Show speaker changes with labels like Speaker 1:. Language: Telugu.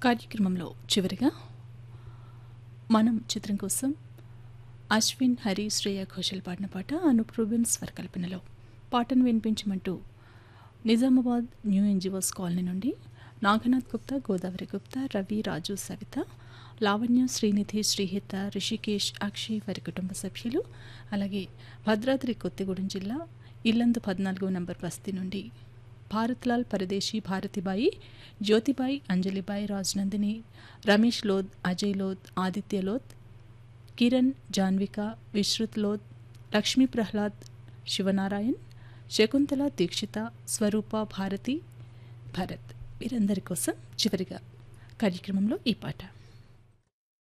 Speaker 1: కార్యక్రమంలో చివరిగా మనం చిత్రం కోసం అశ్విన్ హరి శ్రేయ ఘోషల్ పాడిన పాట అనూప్ రూబిన్ స్వరకల్పనలో పాటను వినిపించమంటూ నిజామాబాద్ న్యూ ఎన్జిఓస్ కాలనీ నుండి నాగనాథ్ గుప్తా గోదావరి గుప్తా రవి రాజు సవిత లావణ్య శ్రీనిధి శ్రీహిత రిషికేష్ అక్షయ్ వారి కుటుంబ సభ్యులు అలాగే భద్రాద్రి కొత్తగూడెం జిల్లా ఇల్లందు పద్నాలుగో నంబర్ బస్తీ నుండి భారత్లాల్ పరదేశీ భారతిబాయి జ్యోతిబాయి అంజలిబాయి రాజనందిని రమేష్ లోద్ అజయ్ లోద్ ఆదిత్య లోద్ కిరణ్ జాన్విక విశ్రుత్ లోద్ లక్ష్మీ ప్రహ్లాద్ శివనారాయణ్ శకుంతల దీక్షిత స్వరూప భారతి భరత్ వీరందరి కోసం చివరిగా కార్యక్రమంలో ఈ పాట